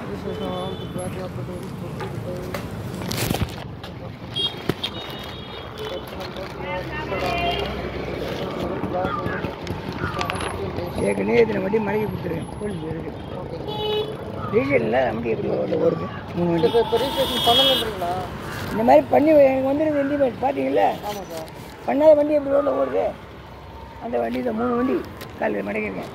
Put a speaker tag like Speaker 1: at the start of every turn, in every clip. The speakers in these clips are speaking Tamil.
Speaker 1: ஏற்கனவே இத்தனை வண்டி மடக்கி கொடுத்துருக்கேன் போலீஸ் இருக்கு ரீசனில் வண்டி எப்படி ரோட்டில் ஓடுது மூணு வண்டி
Speaker 2: இப்போ ரிஜிஸ்ட்ரேஷன் பண்ணலன்றீங்களா
Speaker 1: இந்த மாதிரி பண்ணி எனக்கு வந்துருது இண்டிமெண்ட் பார்த்தீங்களா
Speaker 2: ஆமாம் சார்
Speaker 1: பண்ணாத வண்டி எப்படி ரோட்டில் ஓடுது அந்த வண்டி தான் மூணு வண்டி காலையில் மடக்கிருக்கேன்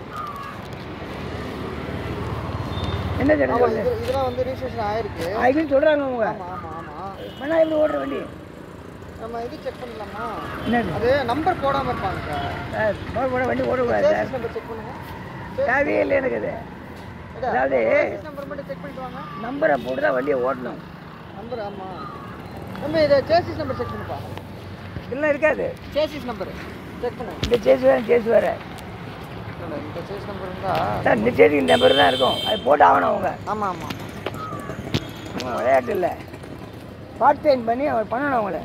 Speaker 1: என்ன
Speaker 2: ஆமாம்
Speaker 1: தெரியும்
Speaker 2: இது இதெல்லாம் வந்து ரிஜிஸ்ட்ரேஷன் ஆயிருக்கு
Speaker 1: அதுக்குன்னு சொல்கிறாங்க அவங்க
Speaker 2: ஆமாம் ஆமாம் ஆமாம்
Speaker 1: பண்ணா எப்படி ஓடுற வண்டி
Speaker 2: நம்ம இது செக் பண்ணலாமா
Speaker 1: என்னது
Speaker 2: அது நம்பர் போடாமல் இருப்பாங்க சார்
Speaker 1: சார் போட போட வண்டி ஓடக்கூடாது சார்
Speaker 2: சேசிஸ் நம்பர் செக் பண்ணுங்க
Speaker 1: தேவையே இல்லை எனக்கு அது அதாவது
Speaker 2: சேசிஸ் நம்பர் மட்டும் செக் பண்ணிட்டு வாங்க
Speaker 1: நம்பரை போட்டு தான் வண்டியை ஓட்டணும்
Speaker 2: நம்பர் ஆமாம் நம்ம இதை சேசிஸ் நம்பர் செக் பண்ணுப்பா
Speaker 1: இதெல்லாம் இருக்காது
Speaker 2: சேசிஸ் நம்பர் செக் பண்ணு
Speaker 1: இந்த சேஸ் வேறு சேஸ் வேறு
Speaker 2: இல்லை இந்த சேஸ் நம்பர் இருந்தால்
Speaker 1: சார் இந்த சேஸுக்கு இந்த நம்பர் தான் இருக்கும் அது போட்டு ஆகணும் அவங்க
Speaker 2: ஆமாம் ஆமாம்
Speaker 1: இவன் விளையாட்டு இல்லை பார்ட் டைம் பண்ணி அவர் பண்ணணும் அவங்கள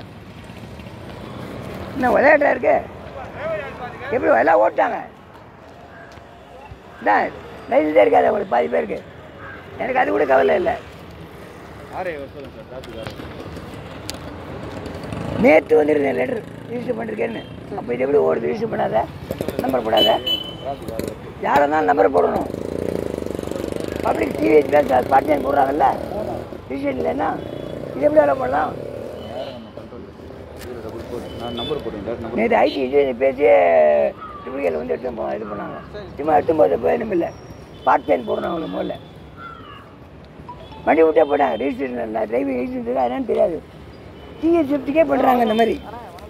Speaker 1: என்ன விளையாட்டா இருக்கு எப்படி எல்லாம் ஓட்டாங்க தான் லைசன்ஸே இருக்காது அவங்களுக்கு பாதி பேருக்கு எனக்கு அது கூட கவலை இல்லை நேற்று வந்துருந்தேன் லெட்டர் ரிஜிஸ்டர் பண்ணிருக்கேன்னு அப்போ இது எப்படி ஓடுது ரிஜிஸ்டர் பண்ணாத நம்பர் போடாத யாராக இருந்தாலும் நம்பர் போடணும் பப்ளிக் டிவி பார்ட் டைம் போடுறாங்கல்ல ரிஜிஸ்டர் இல்லைன்னா இது எப்படி வேலை பண்ணலாம்
Speaker 3: நம்பர் போட்டுங்க நம்பர்
Speaker 1: நேற்று ஐடி இன்ஜினியர் பேசி ட்ரிபிகேல வந்து எடுத்து போ- இது பண்ணாங்க சும்மா எடுத்து போது பயணம் இல்லை பார்ட் டைம் போடணும் அவங்களுக்கு முதல்ல வண்டி விட்டே போட்டாங்க ரிஜிஸ்ட்ரேஷன் நான் டிரைவிங் லைசன்ஸ் என்னன்னு தெரியாது டிஎஸ் ஃபிஃப்டிக்கே பண்ணுறாங்க இந்த மாதிரி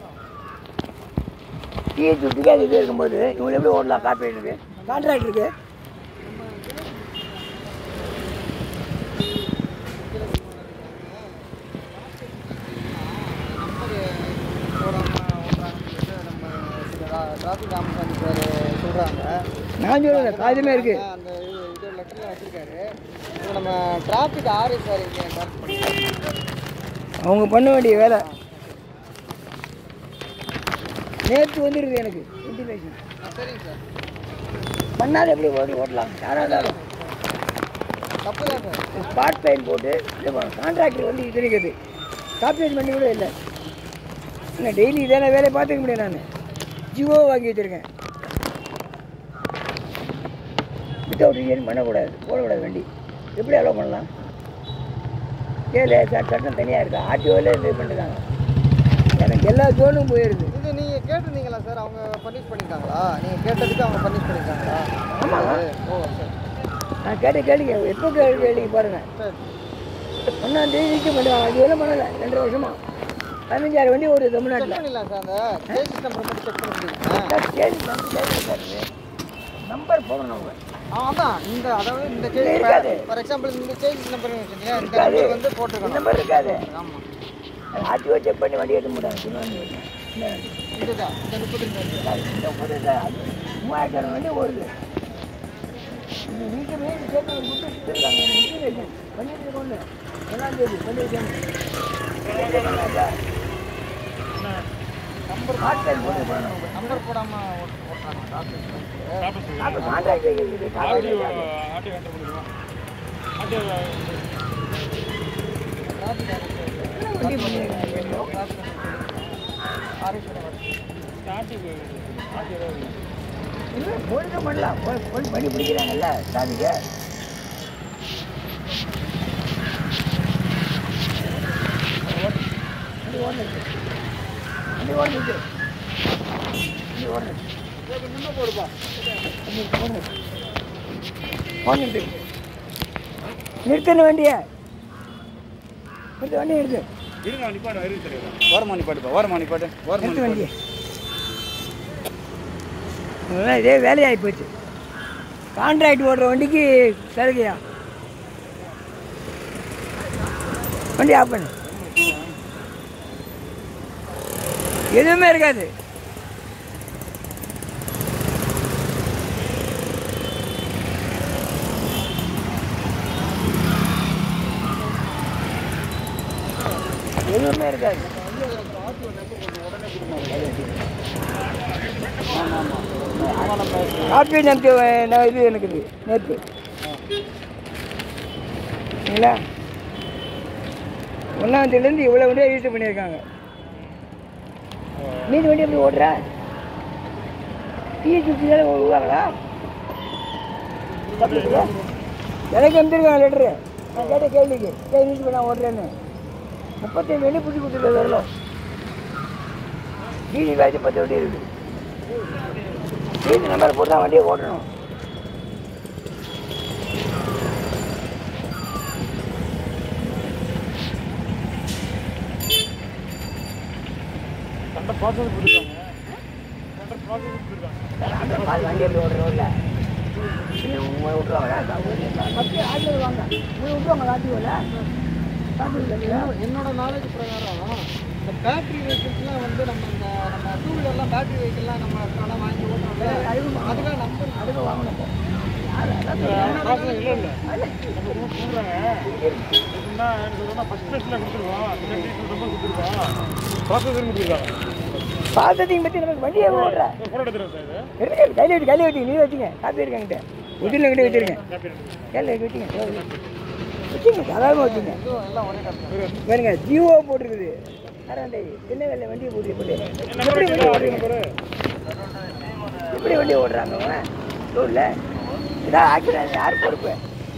Speaker 1: டிஎஸ் ஃபிஃப்டிக்கே அது இது இருக்கும்போது இவங்க எப்படி ஓடலாம் கார்பரேட்டுக்கு கான்ட்ராக்டருக்கு
Speaker 2: டிராஃபிக் ராமசாமி சார் சொல்கிறாங்க
Speaker 1: நான் சொல்லுறேன் காஜமே இருக்கு
Speaker 2: அந்த இது இது லெட்டரில் வச்சுருக்காரு இப்போ நம்ம டிராஃபிக் ஆர்ஏ சார் இங்கே டார்க் பண்ணிருக்காங்க
Speaker 1: அவங்க பண்ண வேண்டிய வேலை நேற்று வந்துருது எனக்கு இன்டிமேஷன்
Speaker 2: சரிங்க சார்
Speaker 1: பண்ணாத எப்படி ஓடி ஓட்டலாம் யாராக இருந்தாலும்
Speaker 2: தப்பு தான் சார்
Speaker 1: ஸ்பாட் பெயின் போட்டு இது கான்ட்ராக்டர் வந்து இது இருக்குது காப்பீட் பண்ணி கூட இல்லை இல்லை டெய்லி இதான வேலையை பார்த்துக்க முடியும் நான் ஜியோ வாங்கி வச்சுருக்கேன் வித்தவுட் இன்ஜின் பண்ணக்கூடாது போடக்கூடாது வண்டி எப்படி அலோவ் பண்ணலாம் கேளு சார் சட்டம் தனியாக இருக்கா ஆர்டிஓவில் இது பண்ணுறாங்க எனக்கு எல்லா ஜோனும் போயிடுது
Speaker 2: இது நீங்கள் கேட்டிருந்தீங்களா சார் அவங்க பனிஷ் பண்ணியிருக்காங்களா நீங்கள் கேட்டதுக்கு அவங்க பனிஷ் பண்ணியிருக்காங்களா
Speaker 1: ஆமாம்
Speaker 2: ஓ சரி
Speaker 1: நான் கேட்ட கேளுங்க எப்போ கேள்வி கேள்வி பாருங்கள்
Speaker 2: சரி
Speaker 1: ஒன்றாம் தேதி ரீச் பண்ணுவாங்க அது எல்லாம் பண்ணலை ரெண்டு வருஷமா பதினஞ்சாயிரம் வண்டி ஒரு
Speaker 2: செக்
Speaker 1: தமிழ்நாட்டில்
Speaker 2: பண்ணிடலாம் சார் அந்த சேசிஸ் நம்பர் மட்டும் செக் பண்ண முடியுமா
Speaker 1: சார், கேள்வி வந்து கேள்வி சார் நம்பர் போடணும் அவங்க
Speaker 2: அதான் இந்த அதாவது இந்த
Speaker 1: இல்ல, இருக்காது.
Speaker 2: ஃபார் எக்ஸாம்பிள் இந்த சேஞ்ச் நம்பர் வச்சுக்கோங்க இந்த
Speaker 1: இருக்காது.
Speaker 2: நம்பர் வந்து
Speaker 1: இந்த
Speaker 2: போட்டிருக்கணும்
Speaker 1: நம்பர் இருக்காது
Speaker 2: ஆமாம்
Speaker 1: ஆர்டிஓ செக் பண்ணி வண்டி எடுக்க மாட்டாங்க சின்ன வண்டி எடுக்க. இந்த வண்டி.
Speaker 2: இதுதான் இந்த முப்பத்தி ரெண்டு
Speaker 1: சார், இந்த போது சார், அது மூவாயிரத்தி வண்டி ஓடுது இது வீட்டுமே சேர்த்து ஒரு முட்டு சுற்றிருக்காங்க இன்சூரன்ஸ் பண்ணிட்டு இருக்கோன்னு ஒன்றாம் தேதி பண்ணியிருக்கேன் நம்பர் கார்டு போட்டு போடணும் அவங்க.
Speaker 2: நம்பர் போடாமல் ஓட்டுறாங்க டாக்டர்
Speaker 1: அப்போ கான்ட்ராக்ட் இருக்குது கான்ட்ராக்ட் இருக்காது. வண்டி பண்ணியிருக்காங்க இல்லை போலீஸும் பண்ணலாம் போ- போலீஸ் பண்ணி பிடிக்கிறாங்கல்ல சாமிக்கு வண்டி ஓடுனுச்சு வண்டி ஓடுனுச்சு வண்டி ஓடுனுச்சு
Speaker 2: முன்ன போடுப்பா
Speaker 1: ஓடுனுட்டு நிறுத்தணும் வண்டியை நிறுத்த வண்டி நிறுத்து
Speaker 3: இருங்க நிப்பாட்டு இருங்க சரி ஓரமா நிப்பாட்டுப்பா ஓரமா நிப்பாட்டு ஓரமா
Speaker 1: நிறுத்து
Speaker 3: நிப்பாட்டு
Speaker 1: வண்டியை இதெல்லாம் இதே வேலையாகி போச்சு கான்ட்ராக்ட் ஓடுற வண்டிக்கு சலுகையா வண்டி ஆஃப் பண்ணு எதுவுமே இருக்காது எதுவுமே இருக்காது காப்பி நமக்கு நான் இது எனக்கு இது நேற்று சரிங்களா ஒன்றாந்தேதியிலேருந்து இவ்வளோ வண்டியாக யூஸ் பண்ணியிருக்காங்க மீதி வண்டி எப்படி ஓட்டுறா டிஎஸ் ஃபிஃப்டி விடுவாங்களா எனக்கு வந்துருக்காங்க லெட்ரு நான் கேட்ட கேள்விக்கு ஏன் யூஸ் பண்ண ஓட்டுறேன்னு முப்பத்தஞ்சு வண்டி பிடிச்சி கொடுத்துருக்க வரலாம் டிசி காய்ச்சி பத்து வண்டி இருக்குது டிசி நம்பர் போட்டு தான் வண்டியை ஓட்டணும்
Speaker 3: அந்த ப்ராசஸ் கொடுத்துருக்காங்க அந்த ப்ராசஸ் கொடுத்துருக்காங்க
Speaker 1: அந்த பால் வண்டி எப்படி ஓட்டுறோம்ல உங்களை விட்டுருவாங்களா பத்து ஆட்கள் வாங்க உங்களை விட்டுருவாங்க ஆட்டியோல
Speaker 2: என்னோட நாலேஜ் பிரகாரம் இந்த பேட்டரி வெஹிக்கிள்ஸ்லாம் வந்து நம்ம இந்த நம்ம டூ வீலர்லாம் பேட்டரி வெஹிக்கிள்லாம் நம்ம பணம் வாங்கி ஓட்டுறோம்ல அதுக்காக நம்பர்
Speaker 1: அதுக்கு வாங்கணும்
Speaker 3: ப்ராசஸ் இல்லை இல்லை நம்ம சொல்கிறாங்க எப்படின்னா எனக்கு சொன்னா ஃபஸ்ட் ப்ளேஸில் கொடுத்துருவோம் செகண்ட் நம்பர் கொடுத்துருவோம் ப்ராசஸ் கொடுத்துருக்காங்க
Speaker 1: பாசத்தையும் பற்றி நமக்கு வண்டியை ஓடுற
Speaker 3: ஒரு ஃபோட்டோ எடுத்துருவோம் சார் இது
Speaker 1: எடுங்க கையில் வச்சு கையில் வச்சு நீ வச்சுங்க காப்பி இருக்காங்கிட்ட உதிரில் கிட்ட வச்சுருங்க
Speaker 3: காப்பி
Speaker 1: கையில் வச்சு வச்சுங்க வச்சுங்க சாதாரணமாக வச்சுங்க
Speaker 2: எல்லாம் ஒரே கம்பெனி
Speaker 1: பாருங்க ஜியோ போட்டிருக்குது அறாண்டை சின்ன வேலை வண்டியை போட்டு போட்டு எப்படி வண்டி ஓடுறீங்க எப்படி வண்டி ஓடுறாங்க அவங்க ரோட்ல இதான் ஆக்சிடென்ட் யார் பொறுப்பு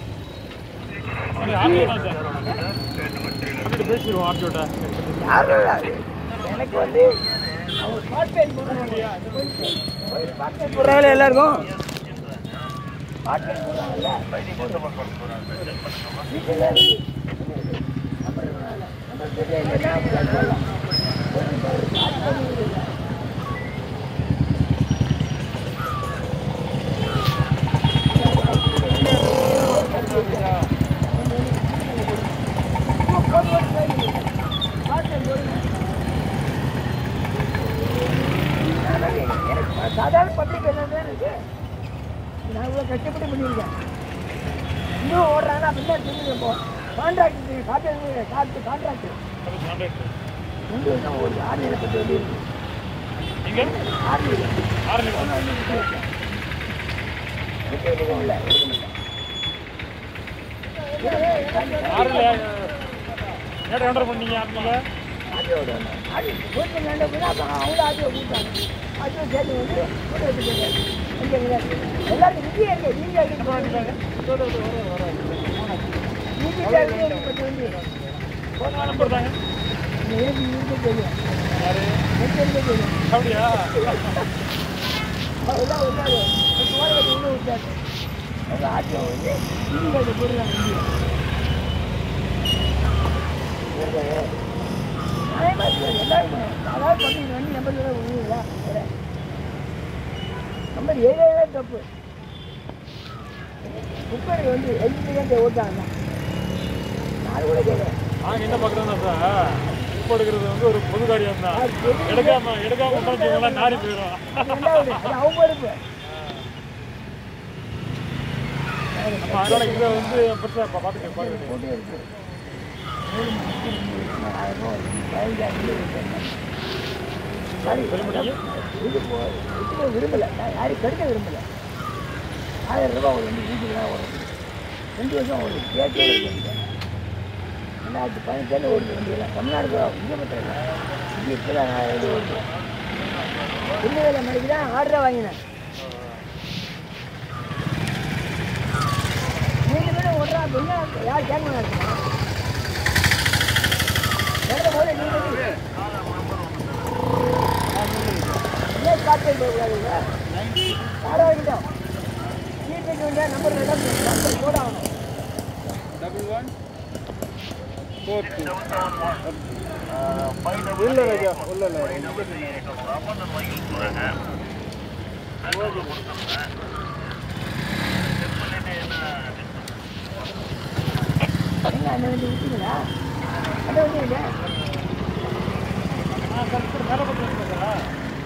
Speaker 3: ஆர்டிஓ தான் சார் ஆர்டிஓ பேசிடுவோம் ஆர்டிஓட்ட
Speaker 1: யாரும் இல்லை அது. எனக்கு வந்து அவங்க ஸ்மார்ட் பேன் போடுறாங்க ஸ்மார்ட் பேன் போடுறாங்களே எல்லாருக்கும் ஸ்மார்ட் பேன் போடுறாங்கல்ல வீட்டில் நம்பர் இருக்கணும்ல. நம்பர் தெரியலைன்னா அப்படிலாம் சொல்லலாம். ஸ்மார்ட் பேன் இருக்குது. எனக்கு சாதாரண பப்ளிக் என்ன இருக்கு நான் இவ்வளோ கஷ்டப்பட்டு பண்ணியிருக்கேன் இன்னும் ஓடுறாங்க அப்படின்னா தெரியுது இப்போ கான்ட்ராக்ட் காட்டு காட்டு கான்ட்ராக்ட் ரெண்டு வருஷம் ஓடுது ஆறு பத்து வண்டி இருக்கு
Speaker 3: இங்கே
Speaker 1: ஆறு
Speaker 3: ஆறு நிமிஷம்
Speaker 1: விட்டு விட்டு இல்லை
Speaker 3: ஆறுல ஏட்டை என்டர் பண்ணீங்க ஆறுல
Speaker 1: ஆடியோட ஆடி போட்டு நல்ல போய் அப்புறம் அவங்க ஆடியோ கூப்பிட்டாங்க ஆடியோ சேர்த்து வந்து போட்டோ எடுத்து போட்டாங்க ஓகேங்களா எல்லாருக்கும் இங்கேயே இருக்கு நீங்கள் எடுத்து போகிறாங்க நீங்கள் பத்து வண்டி
Speaker 3: நம்பர் தாங்க
Speaker 1: எனக்கு இருக்க தெரியும்
Speaker 3: யாரு
Speaker 1: எனக்கு இருக்க தெரியும்
Speaker 3: அப்படியா
Speaker 1: அதெல்லாம் விட்டாரு சோழகத்தை இன்னும் விட்டாரு அவங்க ஆட்டியம் வந்து இந்தியாவுக்கு போடுறாங்க இந்தியா அதே மாதிரி எல்லாருமே அதாவது பத்து வண்டி நம்பர் கூட விடுவீங்களா நம்பர் ஏழு ஏழு தப்பு முப்பது வந்து எழுதி தான் ஓட்டாங்க நான் கூட கேட்குறேன்
Speaker 3: நாங்கள் என்ன பார்க்குறோம்னா சார் உப்பு எடுக்கிறது வந்து ஒரு பொது காரியம் தான் எடுக்காம எடுக்காம விட்டோம்னா நாரி போயிடும்
Speaker 1: ரெண்டாவது அது அவங்க பொறுப்பு
Speaker 3: நம்ம அதனால இதை வந்து பெருசாக பார்த்துக்க பார்க்க
Speaker 1: போட்டு இருக்கு மூணு மாசத்துக்கு முன்னாடி ஆயிரம் ரூபாய் வருது. பதினஞ்சாயிரம் ரூபாய் வருது. சரி, இது போ- இதுக்கு விரும்பல நான் யாரையும் கெடுக்க விரும்பல ஆயிரம் ரூபாய் ஒரு ரெண்டு வீட்டுக்கு தான் வரும் ரெண்டு வருஷம் ஓடுது கேட்டே இருக்கு ரெண்டாயிரத்தி பதினஞ்சாயிரம் ஓடுது வண்டியில் தமிழ்நாடு இங்கே மட்டும் இல்லை இங்கே இப்போ தான் இது ஓடுது ரெண்டு வேலை மணிக்கு தான் ஆர்டராக வாங்கினேன் நீங்க வேணும் ஓடுறா அப்படின்னா யார் கேட்க நடத்துமா வேற போல நீங்க வந்து ஏன் காட்டு போகக்கூடாதுங்க யாரோ கிட்டோம் சீட்டுக்கு வந்தா நம்பர் நம்பர் போட ஆகணும்
Speaker 3: டபுள் ஒன் ஃபோர் டூ இல்லை ராஜா இல்லை இல்லை
Speaker 1: எங்க அந்த வண்டி விட்டீங்களா அந்த வண்டி இல்லை
Speaker 3: மேலே பார்த்து சார்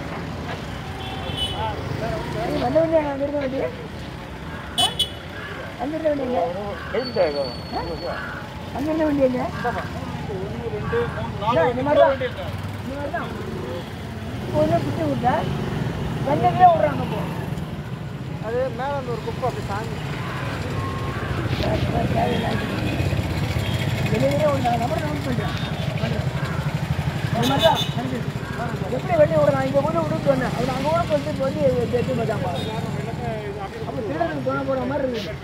Speaker 1: நீ வந்த வண்டி அங்கே இருந்த வண்டி ஆ? அங்க இருந்த வண்டி இல்லை அங்க இருந்த வண்டி இல்லை இல்லை, இந்த மாதிரி தான் இந்த மாதிரி தான் இப்போ வந்து பிடிச்சி விட்டா ரெண்டுலேயே விட்றாங்க இப்போ
Speaker 2: அது மேலே அந்த ஒரு குப்பை அப்படி தாங்கி
Speaker 1: வெளியே ஒரு நம்பர் நோட் பண்ணுறேன் அது மாதிரி தான் நடந்தது. எப்படி வெளியே விடலாம் இங்கே கூட விட்டு வந்தேன் அவர் அங்கே கூட போட்டு இப்போ வந்து எடுத்து பார்த்தாப்பா அப்போ திருடனுக்கு தோண போகிற மாதிரி இருக்குது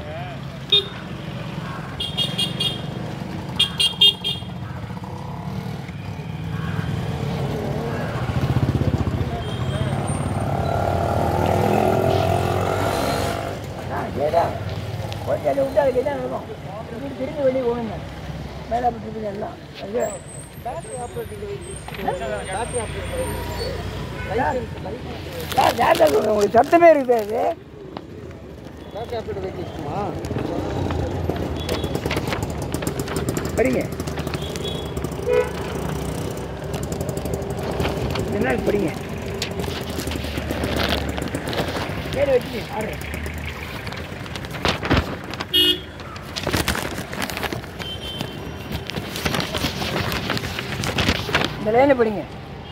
Speaker 1: ஆ சரிதான் கொஞ்சம் அதை விட்டு அதுக்கு என்ன இருக்கும் இப்படி திரும்பி வெளியே போகணுங்க மேலே அப்படி இருக்குது எல்லாம் அது
Speaker 2: battery operating vehicles battery operating
Speaker 1: sir ஜாக்கிரதை சொல்லுங்க உங்களுக்கு சத்தமே இருக்குது அது
Speaker 2: பேட்டரி ஆப்ரேட்டிங் வெஹிக்கிள்ஸ்மா
Speaker 1: படிங்க என்ன படிங்க பேர் வச்சு ஆடு இந்த லைனை படிங்க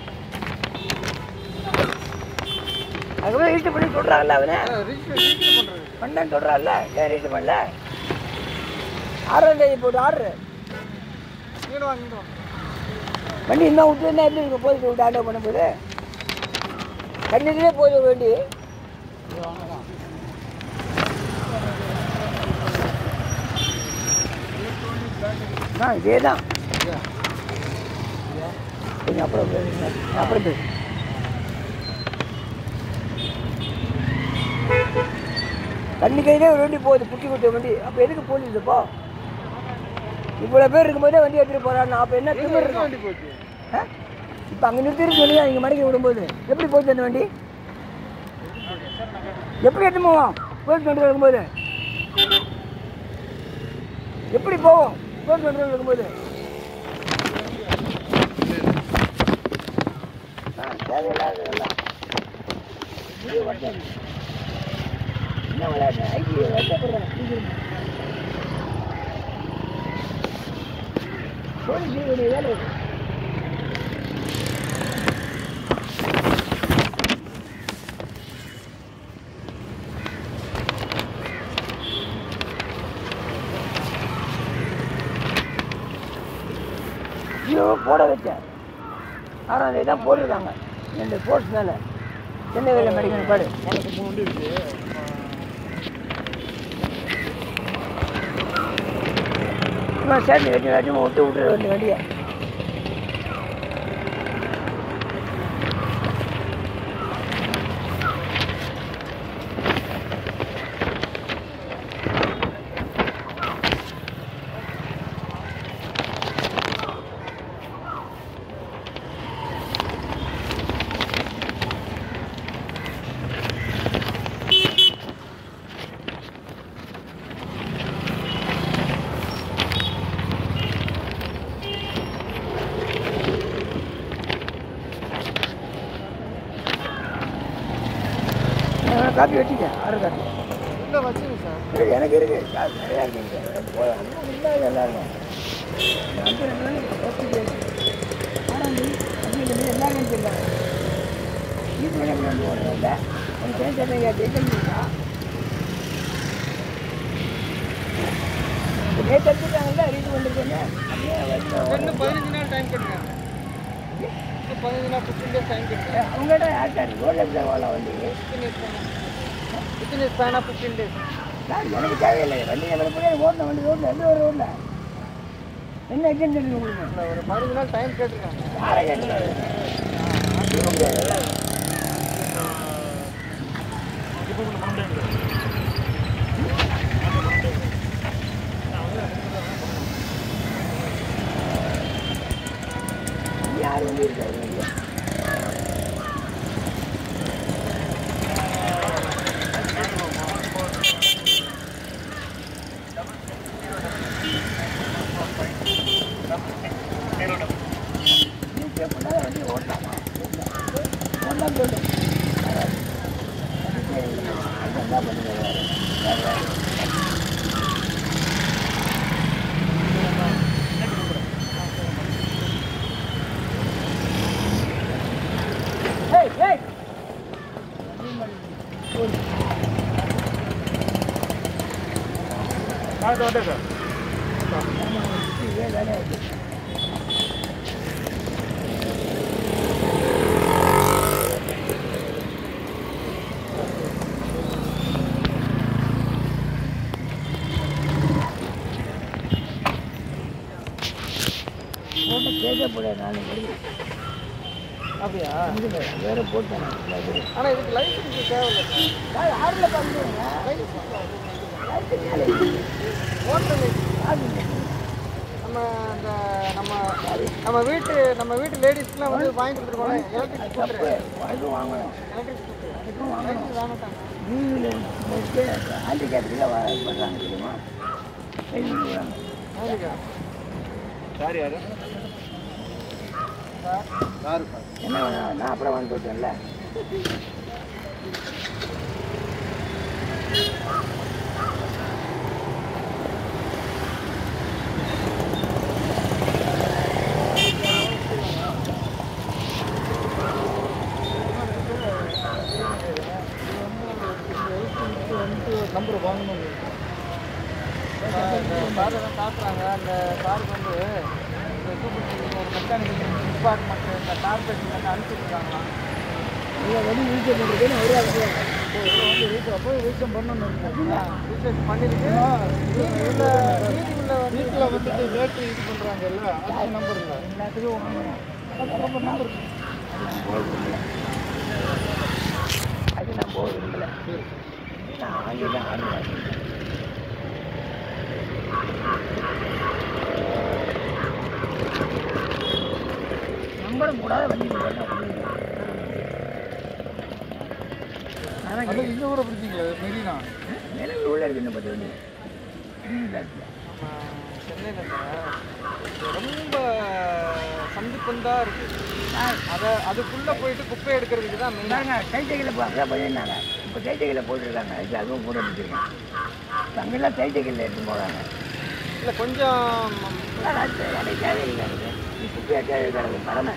Speaker 1: அதுக்கப்புறம் ரிஜிஸ்டர் பண்ணி சொல்கிறாங்கல்ல அவனை
Speaker 2: ரிஜிஸ்டர் ரிஜிஸ்டர் பண்ணுறது
Speaker 1: பண்ணேன்னு சொல்கிறான்ல ஏன் ரிஜிஸ்டர் பண்ணல ஆறாம் தேதி போட்டு ஆர்டர்
Speaker 2: இங்கே வாங்க இங்கே வாங்க
Speaker 1: வண்டி இன்னும் விட்டுருந்தா எப்படி இருக்கும் போலீஸ் விட்டு ஆட்டோ பண்ணும்போது கண்ணுக்குள்ளே போய் வண்டி ஆ இதே தான் கொஞ்சம் அப்புறம் பேசுங்க. அப்புறம் பேசு தண்ணி கையிலே ஒரு வண்டி போகுது குட்டி குட்டி வண்டி அப்போ எதுக்கு போலீஸ் இப்போ இவ்வளோ பேர் இருக்கும்போதே வண்டி எடுத்துகிட்டு போகிறான் அப்போ என்ன திமிர் இருக்கும்
Speaker 2: வண்டி போச்சு
Speaker 1: இப்போ அங்கே நிறுத்திட்டு சொல்லி இங்கே மடக்கி விடும்போது எப்படி போச்சு அந்த வண்டி எப்படி எடுத்து போவோம் போலீஸ் கண்ட்ரோல் இருக்கும்போது எப்படி போவோம் போலீஸ் கண்ட்ரோல் இருக்கும்போது ஆ, தேவையில்லாதது எல்லாம். இது வட்டம். என்ன விளையாட்டு ஐடி வெட்டப்படுறேன் போலீஸ் வேலை இது. ஐயோ போட வச்சேன் ஆறாம் தேதி தான் போட்டிருக்காங்க ரெண்டு போஸ்ட் மேலே சென்னை வேலை மெடிக்கல் பாடு
Speaker 3: நாளைக்கு மூணு வண்டி இருக்கு
Speaker 1: சும்மா சேர்த்து வச்சு வச்சு விட்டு விட்டுரு ரெண்டு வண்டியை நான் காப்பி வச்சுட்டேன் ஆறு காப்பி
Speaker 2: இல்லை வச்சுங்க சார்
Speaker 1: இருக்கு, எனக்கு இருக்கு காசு நிறையா இருக்குங்க போய் அங்கே இருந்தால் எல்லாருக்கும் அஞ்சு ரெண்டு நாளைக்கு பத்து பேர் ஆறாம் தேதி அஞ்சு ரெண்டு எல்லாரும் நினச்சிருக்காங்க வீட்டு வேலை கொண்டு போகிறது இல்லை உங்கள் சேர்ந்து என்ன கேட்டீங்களா நேற்று எடுத்துட்டாங்கல்ல ரீட் பண்ணிருக்கேங்க அப்படியே வந்து
Speaker 2: இன்னும் பதினஞ்சு நாள் டைம் கேட்டுருக்காங்க இன்னும் பதினஞ்சு நாள் ஃபிஃப்டீன் டேஸ் டைம் கேட்டுருக்காங்க
Speaker 1: அவங்ககிட்ட யார்ட்டாரு ரோட்ல எப்படி வாழ வண்டி
Speaker 2: ஃபிஃப்டீன் டேஸ் ஃபிஃப்டீன் டேஸ் ஸ்பேனாக ஃபிஃப்டீன் டேஸ்
Speaker 1: சார் எனக்கு தேவையில்லை வண்டி எவ்வளோ கூட ஓடணும் வண்டி ரோட்டில் எந்த ஒரு ரோட்டில் என்ன எக்ஸாம் தெரியுது உங்களுக்கு
Speaker 2: ஒரு பதினஞ்சு நாள் டைம் கேட்டிருக்காங்க
Speaker 1: யாரை கேட்டுருக்காரு
Speaker 3: இப்போ கொஞ்சம் பண்ண முடியாது
Speaker 1: யார் வண்டி இருக்காரு இங்க? நீ கேட்பதா வண்டி ஓட்டலாமா ஓட்டலாம் சொல்லு என்ன பண்ணுங்க Hey, hey!
Speaker 3: ஆ வந்துட்டேன் சார்
Speaker 2: இருக்கா
Speaker 1: இதே வேலையா இருக்கு போட்டு கேட்க போல நாலு மணி
Speaker 2: அப்படியா
Speaker 1: இல்லை வேற போட்டேன்
Speaker 2: ஆனா இதுக்கு லைசன்ஸ் தேவையில்லை
Speaker 1: ஆறில் பண்ணுறேங்க
Speaker 2: ஓட்டுற லைசன்ஸ் நம்ம இந்த நம்ம நம்ம வீட்டு நம்ம வீட்டு லேடிஸ்க்குலாம் வந்து வாங்கி கொடுத்துருக்கோம் எலக்ட்ரிக் ஸ்கூட்டர்
Speaker 1: அதுவும் வாங்கணும்
Speaker 2: எலக்ட்ரிக் ஸ்கூட்டர்
Speaker 1: அதுக்கும் வாங்கணும்
Speaker 2: வாங்கிட்டாங்க
Speaker 1: நீங்களும் ஹேண்டிகேப்டில் பண்ணுறாங்க தெரியுமா ட்ரைனிங் கொடுக்குறாங்க
Speaker 2: வாங்கிக்கா
Speaker 3: சார் யாரு
Speaker 1: என்ன வேணும் நான் அப்புறம் வந்து போட்டேன்ல
Speaker 2: நம்பர் வாங்கணும் இந்த காரெல்லாம் காட்டுறாங்க அந்த காருக்கு வந்து இந்த சூப்பர் ஒரு மெக்கானிக்கல் டிபார்ட்மெண்ட் இந்த கார்பரேஷன் வந்து அனுப்பிச்சிருக்காங்களாம்
Speaker 1: இல்லை வெடி யூஸ் பண்ணுறதுன்னு ஒரு ஆள்
Speaker 2: வந்து ரீசன் போய் ரீசன் பண்ணணும் ரீசன் பண்ணிருக்கு இந்த மீட்டிங்கில் வந்து வீட்டில் வந்துட்டு பேட்டரி இது பண்ணுறாங்கல்ல அது நம்பர் இல்லை
Speaker 1: எல்லாத்துக்கும் வாங்கணும் அது நம்பர் அது நான் போகிறதில்ல நான் வாங்கி தான் ஆடுவேன் நம்பரும் கூடாத வண்டி
Speaker 2: அது இங்கே கூட பிடிச்சிங்களா மெரினா
Speaker 1: நிலவில் உள்ள இருக்கு இந்த பத்து வண்டி
Speaker 2: நம்ம சென்னையில் ரொம்ப சந்திப்பந்தாக இருக்குது அதை அதுக்குள்ளே போயிட்டு குப்பை எடுக்கிறதுக்கு தான் மெயினாக
Speaker 1: நாங்கள் கைத்தைகளை பார்க்க பண்ணியிருந்தாங்க இப்போ கைத்தைகளை போட்டிருக்காங்க இது அதுவும் போட்டு வச்சுருக்கேன் அங்கெல்லாம் கைத்தைகளில் எடுத்து போகிறாங்க
Speaker 2: இல்லை கொஞ்சம்
Speaker 1: எனக்கு தேவையில்லை குப்பையாக தேவை கிடக்கு பரம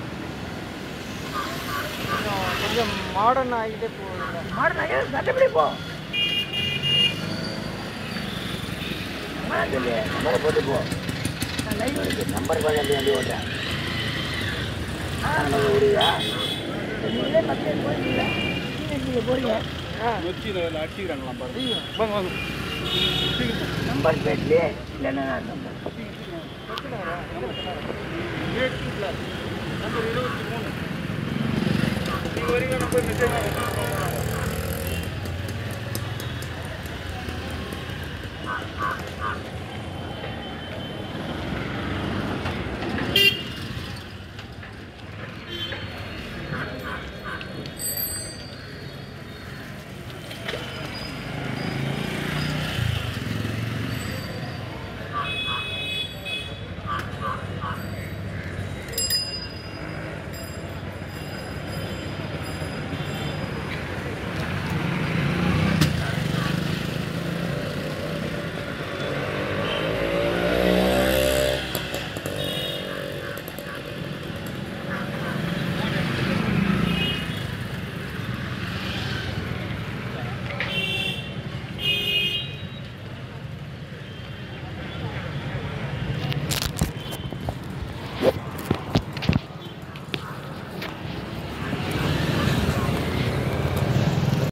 Speaker 2: கொஞ்சம் கொஞ்சம் மாடர்ன் ஆகிட்டே போகுதுங்க
Speaker 1: மாடனாக சட்டப்படி போ நம்மளா சொல்லி நம்பரை போட்டு போ நான் லைன் இருக்கு நம்பர் கொஞ்சம் எப்படி வண்டி ஓட்டுறேன் ஆ நம்ம விடுதா நீங்களே பத்து பேர் போறீங்க நீங்கள் போறீங்க
Speaker 3: வச்சு இதில் அடிச்சுக்கிறாங்களாம் பாருங்க வாங்க வாங்க
Speaker 1: நம்பர் பிளேட்லேயே இல்லைன்னா நம்பர்
Speaker 3: நம்பர் இருபத்தி மூணு நீங்கள் வரீங்க நம்பர் மெசேஜ்